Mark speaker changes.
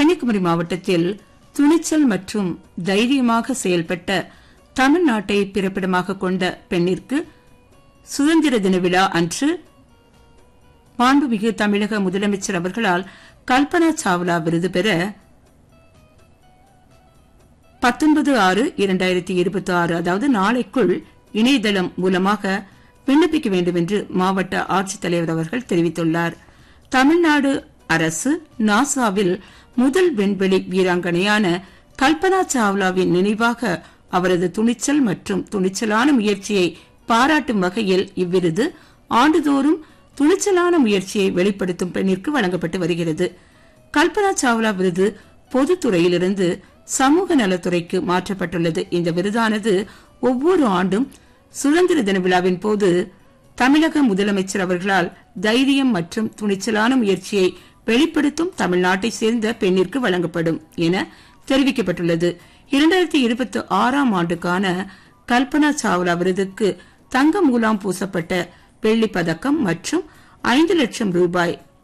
Speaker 1: கன்னியாகுமரி மாவட்டத்தில் துணிச்சல் மற்றும் தைரியமாக செயல்பட்ட தமிழ்நாட்டை பிறப்பிடமாக கொண்ட பெண்ணிற்கு சுதந்திர தின விழா அன்று மாண்புமிகு தமிழக முதலமைச்சர் அவர்களால் கல்பனா சாவ்லா விருது பெற பத்தொன்பது ஆறு இரண்டாயிரத்தி இருபத்தி ஆறு அதாவது நாளைக்குள் இணையதளம் மூலமாக விண்ணப்பிக்க வேண்டும் என்று மாவட்ட ஆட்சித்தலைவர் அவர்கள் தெரிவித்துள்ளார் தமிழ்நாடு அரசு நாசாவில் முதல் விண்வெளி வீராங்கனையான கல்பனா சாவ்லாவின் நினைவாக அவரது துணிச்சல் மற்றும் துணிச்சலான முயற்சியை பாராட்டும் வகையில் இவ்விருது ஆண்டுதோறும் துணிச்சலான முயற்சியை வெளிப்படுத்தும் பெண்ணிற்கு வழங்கப்பட்டு வருகிறது கல்பனா சாவ்லா விருது பொதுத்துறையிலிருந்து சமூக நலத்துறைக்கு மாற்றப்பட்டுள்ளது இந்த விருதானது ஒவ்வொரு ஆண்டும் சுதந்திர தின விழாவின் போது தமிழக முதலமைச்சர் அவர்களால் தைரியம் மற்றும் துணிச்சலான முயற்சியை வெளிப்படுத்தும் தமிழ்நாட்டை சேர்ந்த பெண்ணிற்கு வழங்கப்படும் என தெரிவிக்கப்பட்டுள்ளது இரண்டாயிரத்தி இருபத்தி ஆறாம் ஆண்டுக்கான கல்பனா சாவ்லா விருதுக்கு தங்க மூலாம் பூசப்பட்ட வெள்ளி பதக்கம் மற்றும் ஐந்து லட்சம் ரூபாய்